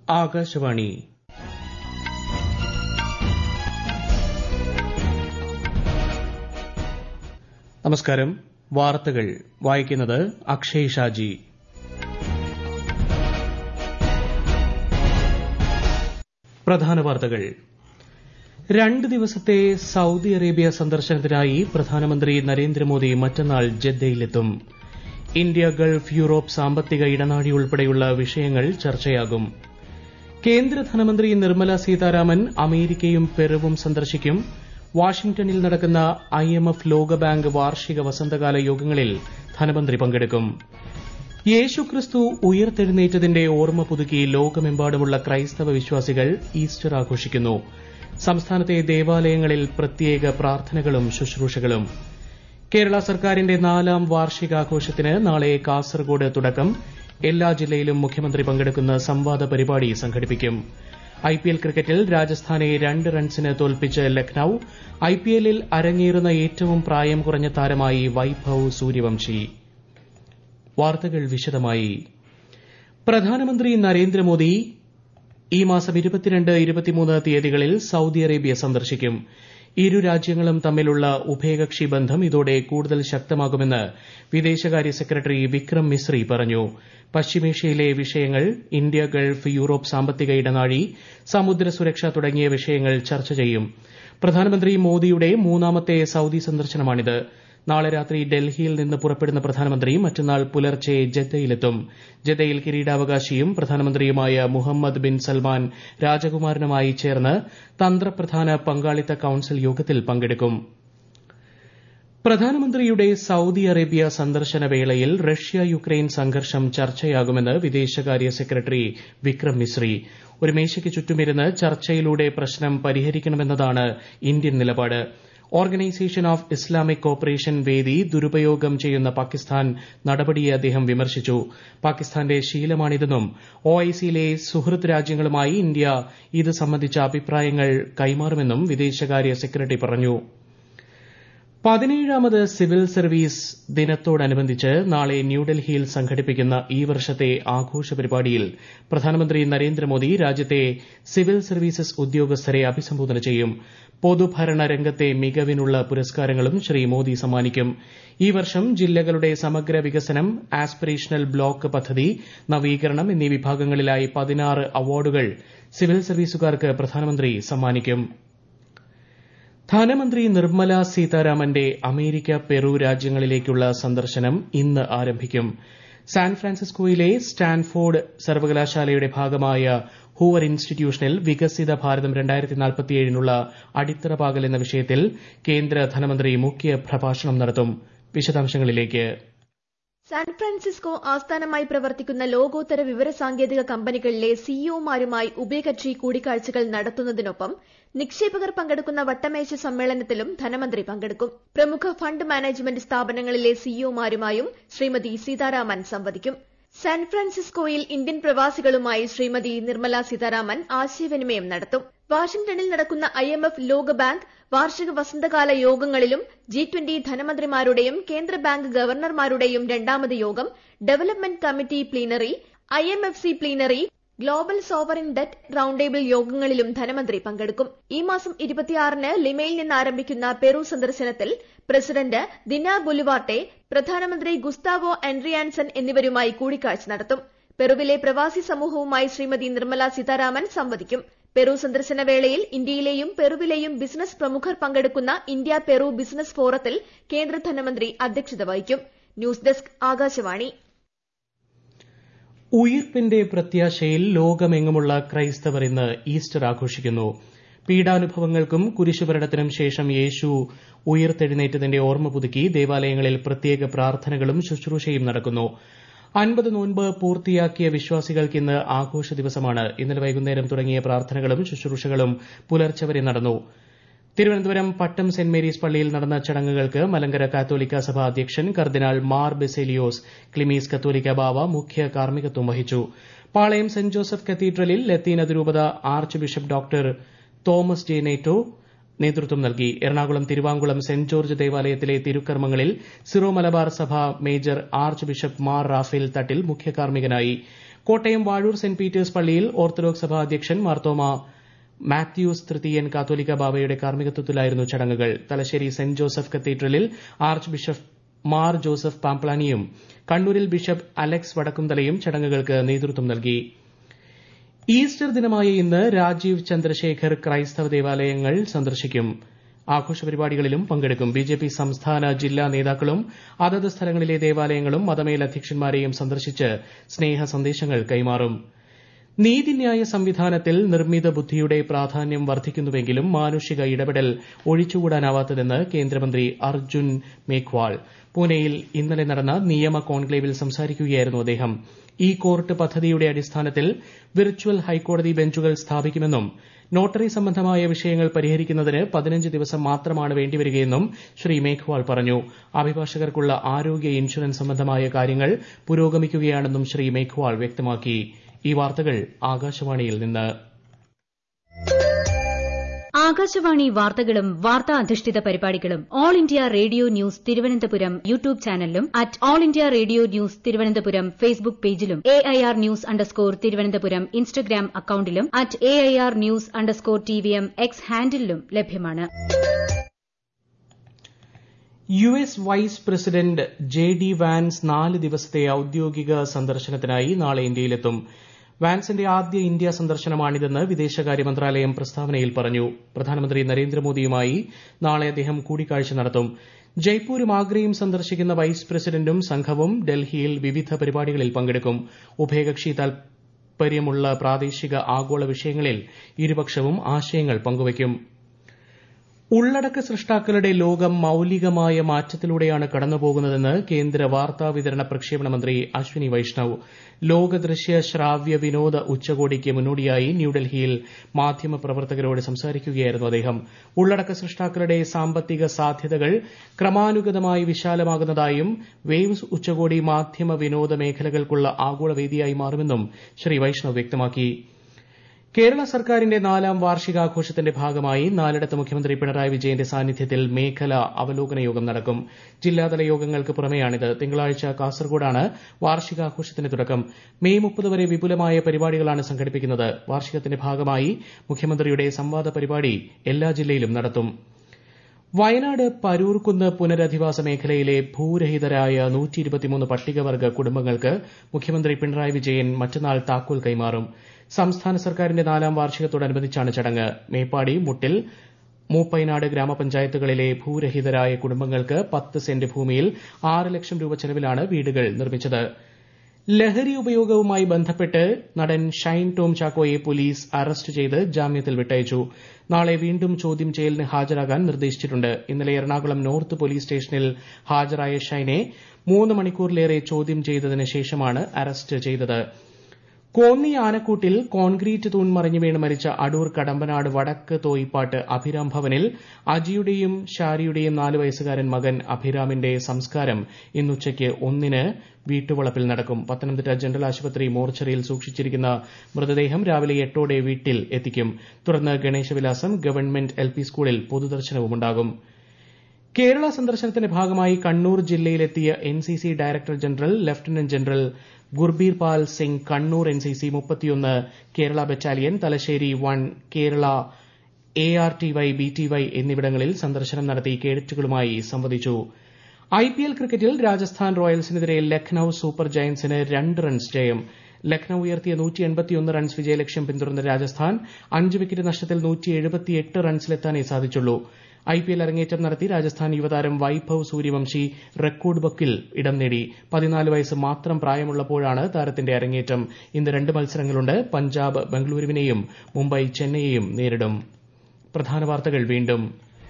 ആകാശവാണി നമസ്കാരം വാർത്തകൾ വായിക്കുന്നത് അക്ഷയ് ഷാജി പ്രധാന വാർത്തകൾ രണ്ട് ദിവസത്തെ സൌദി അറേബ്യ സന്ദർശനത്തിനായി പ്രധാനമന്ത്രി നരേന്ദ്രമോദി മറ്റന്നാൾ ജദ്ദയിലെത്തും ഇന്ത്യ ഗൾഫ് യൂറോപ്പ് സാമ്പത്തിക ഇടനാഴി ഉൾപ്പെടെയുള്ള വിഷയങ്ങൾ ചർച്ചയാകും കേന്ദ്ര ധനമന്ത്രി നിർമ്മല സീതാരാമൻ അമേരിക്കയും പെറുവും സന്ദർശിക്കും വാഷിംഗ്ടണിൽ നടക്കുന്ന ഐഎംഎഫ് ലോകബാങ്ക് വാർഷിക വസന്തകാല യോഗങ്ങളിൽ ധനമന്ത്രി പങ്കെടുക്കും യേശുക്രിസ്തു ഉയർത്തെഴുന്നേറ്റതിന്റെ ഓർമ്മ പുതുക്കി ലോകമെമ്പാടുമുള്ള ക്രൈസ്തവ വിശ്വാസികൾ ഈസ്റ്റർ ആഘോഷിക്കുന്നു സംസ്ഥാനത്തെ ദേവാലയങ്ങളിൽ പ്രത്യേക പ്രാർത്ഥനകളും ശുശ്രൂഷകളും കേരള സർക്കാരിന്റെ നാലാം വാർഷികാഘോഷത്തിന് നാളെ കാസർഗോഡ് തുടക്കം എല്ലാ ജില്ലയിലും മുഖ്യമന്ത്രി പങ്കെടുക്കുന്ന സംവാദ പരിപാടി സംഘടിപ്പിക്കും ഐപിഎൽ ക്രിക്കറ്റിൽ രാജസ്ഥാനെ രണ്ട് റൺസിന് തോൽപ്പിച്ച് ലക്നൌ ഐപിഎല്ലിൽ അരങ്ങേറുന്ന ഏറ്റവും പ്രായം കുറഞ്ഞ താരമായി വൈഭവ് സൂര്യവംശി വാർത്തകൾ വിശദമായി പ്രധാനമന്ത്രി നരേന്ദ്രമോദി ഈ മാസം ഇരുപത്തിരണ്ട് ഇരുപത്തിമൂന്ന് തീയതികളിൽ സൌദി അറേബ്യ സന്ദർശിക്കും ഇരു രാജ്യങ്ങളും തമ്മിലുള്ള ഉഭയകക്ഷി ബന്ധം ഇതോടെ കൂടുതൽ ശക്തമാകുമെന്ന് വിദേശകാര്യ സെക്രട്ടറി വിക്രം മിസ്രി പറഞ്ഞു പശ്ചിമേഷ്യയിലെ വിഷയങ്ങൾ ഇന്ത്യ ഗൾഫ് യൂറോപ്പ് സാമ്പത്തിക ഇടനാഴി സമുദ്ര സുരക്ഷ തുടങ്ങിയ വിഷയങ്ങൾ ചർച്ച ചെയ്യും പ്രധാനമന്ത്രി മോദിയുടെ മൂന്നാമത്തെ സൌദി സന്ദർശനമാണിത് നാളെ രാത്രി ഡൽഹിയിൽ നിന്ന് പുറപ്പെടുന്ന പ്രധാനമന്ത്രി മറ്റന്നാൾ പുലർച്ചെ ജദ്ദയിലെത്തും ജദ്ദയിൽ കിരീടാവകാശിയും പ്രധാനമന്ത്രിയുമായ മുഹമ്മദ് ബിൻ സൽമാൻ രാജകുമാരനുമായി ചേർന്ന് തന്ത്രപ്രധാന പങ്കാളിത്ത കൌൺസിൽ യോഗത്തിൽ പങ്കെടുക്കും പ്രധാനമന്ത്രിയുടെ സൌദി അറേബ്യ സന്ദർശന വേളയിൽ റഷ്യ യുക്രൈൻ സംഘർഷം ചർച്ചയാകുമെന്ന് വിദേശകാര്യ സെക്രട്ടറി വിക്രം മിസ്രി ഒരു മേശയ്ക്ക് ചുറ്റുമിരുന്ന് ചർച്ചയിലൂടെ പ്രശ്നം പരിഹരിക്കണമെന്നതാണ് ഇന്ത്യൻ നിലപാട് ഓർഗനൈസേഷൻ ഓഫ് ഇസ്ലാമിക് കോപ്പറേഷൻ വേദി ദുരുപയോഗം ചെയ്യുന്ന പാകിസ്ഥാൻ നടപടിയെ അദ്ദേഹം വിമർശിച്ചു പാകിസ്ഥാന്റെ ശീലമാണിതെന്നും ഒഐസിയിലെ സുഹൃത്ത് രാജ്യങ്ങളുമായി ഇന്ത്യ ഇത് സംബന്ധിച്ച അഭിപ്രായങ്ങൾ കൈമാറുമെന്നും വിദേശകാര്യ സെക്രട്ടറി പറഞ്ഞു പതിനേഴാമത് സിവിൽ സർവീസ് ദിനത്തോടനുബന്ധിച്ച് നാളെ ന്യൂഡൽഹിയിൽ സംഘടിപ്പിക്കുന്ന ഈ വർഷത്തെ ആഘോഷ പരിപാടിയിൽ പ്രധാനമന്ത്രി നരേന്ദ്രമോദി രാജ്യത്തെ സിവിൽ സർവീസസ് ഉദ്യോഗസ്ഥരെ അഭിസംബോധന ചെയ്യും പൊതുഭരണ രംഗത്തെ മികവിനുള്ള പുരസ്കാരങ്ങളും ശ്രീ മോദി സമ്മാനിക്കും ഈ വർഷം ജില്ലകളുടെ സമഗ്ര വികസനം ആസ്പിറേഷണൽ ബ്ലോക്ക് പദ്ധതി നവീകരണം എന്നീ വിഭാഗങ്ങളിലായി പതിനാറ് അവാർഡുകൾ സിവിൽ സർവീസുകാർക്ക് പ്രധാനമന്ത്രി സമ്മാനിക്കും ധനമന്ത്രി നിർമ്മല സീതാരാമന്റെ അമേരിക്ക പെറു രാജ്യങ്ങളിലേക്കുള്ള സന്ദർശനം ഇന്ന് ആരംഭിക്കും സാൻ ഫ്രാൻസിസ്കോയിലെ സ്റ്റാൻഫോർഡ് സർവകലാശാലയുടെ ഭാഗമായ ഹൂവർ ഇൻസ്റ്റിറ്റ്യൂഷനിൽ വികസിത ഭാരതം നുള്ള അടിത്തറ പാകൽ എന്ന വിഷയത്തിൽ കേന്ദ്ര ധനമന്ത്രി മുഖ്യ പ്രഭാഷണം നടത്തും വിശദാംശങ്ങളിലേക്ക് സാൻ ഫ്രാൻസിസ്കോ ആസ്ഥാനമായി പ്രവർത്തിക്കുന്ന ലോകോത്തര വിവരസാങ്കേതിക കമ്പനികളിലെ സിഇഒമാരുമായി ഉഭയകക്ഷി കൂടിക്കാഴ്ചകൾ നടത്തുന്നതിനൊപ്പം നിക്ഷേപകർ പങ്കെടുക്കുന്ന വട്ടമേശ സമ്മേളനത്തിലും ധനമന്ത്രി പങ്കെടുക്കും പ്രമുഖ ഫണ്ട് മാനേജ്മെന്റ് സ്ഥാപനങ്ങളിലെ സിഇഒമാരുമായും ശ്രീമതി സീതാരാമൻ സംവദിക്കും സാൻ ഫ്രാൻസിസ്കോയിൽ ഇന്ത്യൻ പ്രവാസികളുമായി ശ്രീമതി നിർമ്മല സീതാരാമൻ ആശയവിനിമയം നടത്തും വാഷിംഗ്ടണിൽ നടക്കുന്ന ഐഎംഎഫ് ലോകബാങ്ക് വാർഷിക വസന്തകാല യോഗങ്ങളിലും ജി ട്വന്റി ധനമന്ത്രിമാരുടെയും കേന്ദ്ര ബാങ്ക് ഗവർണർമാരുടെയും രണ്ടാമത് യോഗം development committee plenary IMFC plenary global sovereign debt round table യോഗങ്ങളിലും ധനമന്ത്രി പങ്കെടുക്കും ഈ മാസം ഇരുപത്തിയാറിന് ലിമയിൽ നിന്ന് ആരംഭിക്കുന്ന പെറു സന്ദർശനത്തിൽ പ്രസിഡന്റ് ദിന ബൊലിവാർട്ടെ പ്രധാനമന്ത്രി ഗുസ്താവോ എൻറിയാൻസൺ എന്നിവരുമായി കൂടിക്കാഴ്ച നടത്തും പെറുവിലെ പ്രവാസി സമൂഹവുമായി ശ്രീമതി നിർമ്മല സീതാരാമൻ സംവദിക്കും പെറു സന്ദർശന വേളയിൽ ഇന്ത്യയിലെയും പെറുവിലെയും ബിസിനസ് പ്രമുഖർ പങ്കെടുക്കുന്ന ഇന്ത്യ പെറു ബിസിനസ് ഫോറത്തിൽ കേന്ദ്ര ധനമന്ത്രി അധ്യക്ഷത വഹിക്കും ന്യൂസ് ഡെസ്ക് ആകാശവാണി ഉയിർപ്പിന്റെ പ്രത്യാശയിൽ ലോകമെങ്ങുമുള്ള ക്രൈസ്തവർ ഇന്ന് ഈസ്റ്റർ ആഘോഷിക്കുന്നു പീഡാനുഭവങ്ങൾക്കും കുരിശുഭരണത്തിനും ശേഷം യേശു ഉയർത്തെഴുന്നേറ്റതിന്റെ ഓർമ്മ പുതുക്കി ദേവാലയങ്ങളിൽ പ്രത്യേക പ്രാർത്ഥനകളും ശുശ്രൂഷയും നടക്കുന്നു അൻപത് നോൻപ് പൂർത്തിയാക്കിയ വിശ്വാസികൾക്ക് ഇന്ന് ആഘോഷ ദിവസമാണ് ഇന്നലെ വൈകുന്നേരം തുടങ്ങിയ പ്രാർത്ഥനകളും ശുശ്രൂഷകളും പുലർച്ചെ വരെ നടന്നു തിരുവനന്തപുരം പട്ടം സെന്റ് മേരീസ് പള്ളിയിൽ നടന്ന ചടങ്ങുകൾക്ക് മലങ്കര കാത്തോലിക്ക സഭ അധ്യക്ഷൻ കർദിനാൾ മാർ ബെസേലിയോസ് ക്ലിമീസ് കത്തോലിക്ക ബാവ മുഖ്യ കാർമ്മികത്വം വഹിച്ചു പാളയം സെന്റ് ജോസഫ് കത്തീഡ്രലിൽ ലത്തീൻ അതിരൂപത archbishop doctor Thomas J Netto നേതൃത്വം നൽകി എറണാകുളം തിരുവാങ്കുളം സെന്റ് ജോർജ് ദേവാലയത്തിലെ തിരുക്കർമ്മങ്ങളിൽ സിറോ മലബാർ സഭ major archbishop Mar Raphael Thattil മുഖ്യ കാർമ്മികനായി കോട്ടയം വാഴൂർ സെന്റ് പീറ്റേഴ്സ് പള്ളിയിൽ ഓർത്തഡോക്സ് സഭാ അധ്യക്ഷൻ മാർത്തോമ മാത്യൂസ് തൃതീയൻ കാത്തോലിക്ക ബാവയുടെ കാർമ്മികത്വത്തിലായിരുന്നു ചടങ്ങുകൾ തലശ്ശേരി സെന്റ് ജോസഫ് കത്തീഡ്രലിൽ ആർച്ച് ബിഷപ്പ് മാർ ജോസഫ് പാംപ്ലാനിയും കണ്ണൂരിൽ ബിഷപ്പ് അലക്സ് വടക്കുംതലയും ചടങ്ങുകൾക്ക് നേതൃത്വം നൽകി ഈസ്റ്റർ ദിനമായ ഇന്ന് രാജീവ് ചന്ദ്രശേഖർ ക്രൈസ്തവ ദേവാലയങ്ങൾ സന്ദർശിക്കും ആഘോഷ പരിപാടികളിലും പങ്കെടുക്കും ബിജെപി സംസ്ഥാന ജില്ലാ നേതാക്കളും അതത് സ്ഥലങ്ങളിലെ ദേവാലയങ്ങളും മതമേലധ്യക്ഷന്മാരെയും സന്ദർശിച്ച് സ്നേഹ സന്ദേശങ്ങൾ കൈമാറും നീതിന്യായ സംവിധാനത്തിൽ നിർമ്മിത ബുദ്ധിയുടെ പ്രാധാന്യം വർദ്ധിക്കുന്നുവെങ്കിലും മാനുഷിക ഇടപെടൽ ഒഴിച്ചുകൂടാനാവാത്തതെന്ന് കേന്ദ്രമന്ത്രി അർജുൻ മേഘ്വാൾ പൂനെയിൽ ഇന്നലെ നടന്ന നിയമ കോൺക്ലേവിൽ സംസാരിക്കുകയായിരുന്നു അദ്ദേഹം ഇ കോർട്ട് പദ്ധതിയുടെ അടിസ്ഥാനത്തിൽ വിർച്വൽ ഹൈക്കോടതി ബെഞ്ചുകൾ സ്ഥാപിക്കുമെന്നും നോട്ടറി സംബന്ധമായ വിഷയങ്ങൾ പരിഹരിക്കുന്നതിന് പതിനഞ്ച് ദിവസം മാത്രമാണ് വേണ്ടിവരികയെന്നും ശ്രീ മേഘ്വാൾ പറഞ്ഞു അഭിഭാഷകർക്കുള്ള ആരോഗ്യ ഇൻഷുറൻസ് സംബന്ധമായ കാര്യങ്ങൾ പുരോഗമിക്കുകയാണെന്നും ശ്രീ മേഘ്വാൾ വ്യക്തമാക്കി ഈ വാർത്തകൾ ആകാശവാണിയിൽ നിന്ന് ആകാശവാണി വാർത്തകളും വാർത്താ അധിഷ്ഠിത പരിപാടികളും All India Radio News Thiruvananthapuram YouTube ചാനലിലും at All India Radio News Thiruvananthapuram Facebook പേജിലും A I R news underscore Thiruvananthapuram Instagram അക്കൌണ്ടിലും at A I R news underscore T V M X ഹാൻഡിലും ലഭ്യമാണ് U S vice president J D Vance നാല് ദിവസത്തെ ഔദ്യോഗിക സന്ദർശനത്തിനായി നാളെ ഇന്ത്യയിലെത്തും വാൻസിന്റെ ആദ്യ ഇന്ത്യ സന്ദർശനമാണിതെന്ന് വിദേശകാര്യ മന്ത്രാലയം പ്രസ്താവനയിൽ പറഞ്ഞു പ്രധാനമന്ത്രി നരേന്ദ്രമോദിയുമായി നാളെ അദ്ദേഹം കൂടിക്കാഴ്ച നടത്തും ജയ്പൂരും ആഗ്രയും സന്ദർശിക്കുന്ന വൈസ് പ്രസിഡന്റും സംഘവും ഡൽഹിയിൽ വിവിധ പരിപാടികളിൽ പങ്കെടുക്കും ഉഭയകക്ഷി താൽപര്യമുള്ള പ്രാദേശിക ആഗോള വിഷയങ്ങളിൽ ഇരുപക്ഷവും ആശയങ്ങൾ പങ്കുവയ്ക്കും ഉള്ളടക്ക സൃഷ്ടാക്കളുടെ ലോകം മൌലികമായ മാറ്റത്തിലൂടെയാണ് കടന്നുപോകുന്നതെന്ന് കേന്ദ്ര വാർത്താ വിതരണ പ്രക്ഷേപണ മന്ത്രി അശ്വിനി വൈഷ്ണവ് ലോക ദൃശ്യ ശ്രാവ്യ വിനോദ ഉച്ചകോടിക്ക് മുന്നോടിയായി ന്യൂഡൽഹിയിൽ മാധ്യമപ്രവർത്തകരോട് സംസാരിക്കുകയായിരുന്നു അദ്ദേഹം ഉള്ളടക്ക സൃഷ്ടാക്കളുടെ സാമ്പത്തിക സാധ്യതകൾ ക്രമാനുഗതമായി വിശാലമാകുന്നതായും വേവ്സ് ഉച്ചകോടി മാധ്യമ വിനോദ മേഖലകൾക്കുള്ള ആഗോള വേദിയായി മാറുമെന്നും ശ്രീ വൈഷ്ണവ് വ്യക്തമാക്കി കേരള സർക്കാരിന്റെ നാലാം വാർഷികാഘോഷത്തിന്റെ ഭാഗമായി നാലിടത്ത് മുഖ്യമന്ത്രി പിണറായി വിജയന്റെ സാന്നിധ്യത്തിൽ മേഖല അവലോകന യോഗം നടക്കും ജില്ലാതല യോഗങ്ങൾക്ക് പുറമെയാണിത് തിങ്കളാഴ്ച കാസർഗോഡാണ് വാർഷികാഘോഷത്തിന് തുടക്കം മെയ് മുപ്പത് വരെ വിപുലമായ പരിപാടികളാണ് സംഘടിപ്പിക്കുന്നത് വാർഷികത്തിന്റെ ഭാഗമായി മുഖ്യമന്ത്രിയുടെ സംവാദ പരിപാടി എല്ലാ ജില്ലയിലും നടത്തും വയനാട് പരൂർക്കുന്ന് പുനരധിവാസ മേഖലയിലെ ഭൂരഹിതരായ പട്ടികവർഗ കുടുംബങ്ങൾക്ക് മുഖ്യമന്ത്രി പിണറായി വിജയൻ മറ്റന്നാൾ താക്കോൽ കൈമാറും സംസ്ഥാന സർക്കാരിന്റെ നാലാം വാർഷികത്തോടനുബന്ധിച്ചാണ് ചടങ്ങ് മേപ്പാടി മുട്ടിൽ മൂപ്പൈനാട് ഗ്രാമപഞ്ചായത്തുകളിലെ ഭൂരഹിതരായ കുടുംബങ്ങൾക്ക് പത്ത് സെന്റ് ഭൂമിയിൽ ആറ് ലക്ഷം രൂപ ചെലവിലാണ് വീടുകൾ നിർമ്മിച്ചത് ലഹരി ഉപയോഗവുമായി ബന്ധപ്പെട്ട് നടൻ ഷൈൻ ടോം ചാക്കോയെ പോലീസ് അറസ്റ്റ് ചെയ്ത് ജാമ്യത്തിൽ വിട്ടയച്ചു നാളെ വീണ്ടും ചോദ്യം ചെയ്യലിന് ഹാജരാകാൻ നിർദ്ദേശിച്ചിട്ടുണ്ട് ഇന്നലെ എറണാകുളം നോർത്ത് പോലീസ് സ്റ്റേഷനിൽ ഹാജരായ ഷൈനെ മൂന്ന് മണിക്കൂറിലേറെ ചോദ്യം ചെയ്തതിന് ശേഷമാണ് അറസ്റ്റ് ചെയ്തത് കോന്നി ആനക്കൂട്ടിൽ കോൺക്രീറ്റ് തൂൺ മറിഞ്ഞു വീണ് മരിച്ച അടൂർ കടമ്പനാട് വടക്ക് തോയിപ്പാട്ട് അഭിരാം ഭവനിൽ അജിയുടെയും ഷാരിയുടെയും നാല് വയസ്സുകാരൻ മകൻ അഭിരാമിന്റെ സംസ്കാരം ഇന്നുച്ചയ്ക്ക് ഒന്നിന് വീട്ടുവളപ്പിൽ നടക്കും പത്തനംതിട്ട ജനറൽ ആശുപത്രി മോർച്ചറിയിൽ സൂക്ഷിച്ചിരിക്കുന്ന മൃതദേഹം രാവിലെ എട്ടോടെ വീട്ടിൽ എത്തിക്കും തുടർന്ന് ഗണേശവിലാസം ഗവൺമെന്റ് എൽ പി സ്കൂളിൽ പൊതുദർശനവുമുണ്ടാകും കേരള സന്ദർശനത്തിന്റെ ഭാഗമായി കണ്ണൂർ ജില്ലയിലെത്തിയ NCC director general lieutenant general Gurbir Pal Singh Kannur NCC മുപ്പത്തിയൊന്ന് Kerala battalion Thalassery one Kerala A R T Y B T Y എന്നിവിടങ്ങളിൽ സന്ദർശനം നടത്തി കേഡറ്റുകളുമായി സംവദിച്ചു ഐപിഎൽ ക്രിക്കറ്റിൽ രാജസ്ഥാൻ റോയൽസിനെതിരെ ലക്നൌ സൂപ്പർ ജയന്റ്സിന് രണ്ട് റൺസ് ജയം ലക്നൌ ഉയർത്തിയ റൺസ് വിജയലക്ഷ്യം പിന്തുടർന്ന രാജസ്ഥാൻ അഞ്ച് വിക്കറ്റ് നഷ്ടത്തിൽ റൺസിലെത്താനേ സാധിച്ചുള്ളൂ ഐപിഎൽ അരങ്ങേറ്റം നടത്തി രാജസ്ഥാൻ യുവതാരം വൈഭവ് സൂര്യവംശി റെക്കോർഡ് ബുക്കിൽ ഇടം നേടി പതിനാല് വയസ്സ് മാത്രം പ്രായമുള്ളപ്പോഴാണ് താരത്തിന്റെ അരങ്ങേറ്റം ഇന്ന് രണ്ട് മത്സരങ്ങളുണ്ട് പഞ്ചാബ് ബംഗളൂരുവിനെയും മുംബൈ ചെന്നൈയെയും നേരിടും പ്രധാന വാർത്തകൾ വീണ്ടും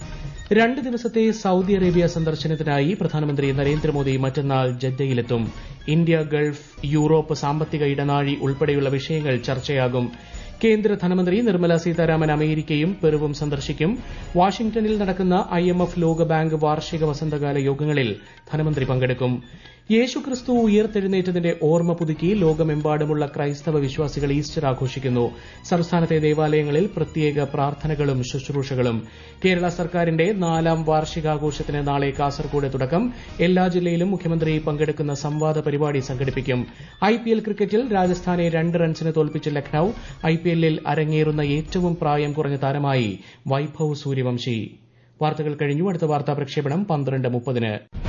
രണ്ട് ദിവസത്തെ സൌദി അറേബ്യ സന്ദർശനത്തിനായി പ്രധാനമന്ത്രി നരേന്ദ്രമോദി മറ്റന്നാൾ ജദ്ദയിലെത്തും ഇന്ത്യ ഗൾഫ് യൂറോപ്പ് സാമ്പത്തിക ഇടനാഴി ഉൾപ്പെടെയുള്ള വിഷയങ്ങൾ ചർച്ചയാകും കേന്ദ്ര ധനമന്ത്രി നിർമ്മല സീതാരാമൻ അമേരിക്കയും പെറുവും സന്ദർശിക്കും വാഷിംഗ്ടണിൽ നടക്കുന്ന ഐഎംഎഫ് ലോകബാങ്ക് വാർഷിക വസന്തകാല യോഗങ്ങളിൽ ധനമന്ത്രി പങ്കെടുക്കും യേശുക്രിസ്തു ഉയർത്തെഴുന്നേറ്റതിന്റെ ഓർമ്മ പുതുക്കി ലോകമെമ്പാടുമുള്ള ക്രൈസ്തവ വിശ്വാസികൾ ഈസ്റ്റർ ആഘോഷിക്കുന്നു സംസ്ഥാനത്തെ ദേവാലയങ്ങളിൽ പ്രത്യേക പ്രാർത്ഥനകളും ശുശ്രൂഷകളും കേരള സർക്കാരിന്റെ നാലാം വാർഷികാഘോഷത്തിന് നാളെ കാസർകോട് തുടക്കം എല്ലാ ജില്ലയിലും മുഖ്യമന്ത്രി പങ്കെടുക്കുന്ന സംവാദ പരിപാടി സംഘടിപ്പിക്കും ഐപിഎൽ ക്രിക്കറ്റിൽ രാജസ്ഥാനെ രണ്ട് റൺസിന് തോൽപ്പിച്ച് ലക്നൌ ഐപിഎല്ലിൽ അരങ്ങേറുന്ന ഏറ്റവും പ്രായം കുറഞ്ഞ താരമായി വൈഭവ് സൂര്യവംശി വാർത്തകൾ കഴിഞ്ഞു അടുത്ത വാർത്താ പ്രക്ഷേപണം പന്ത്രണ്ട് മുപ്പതിന്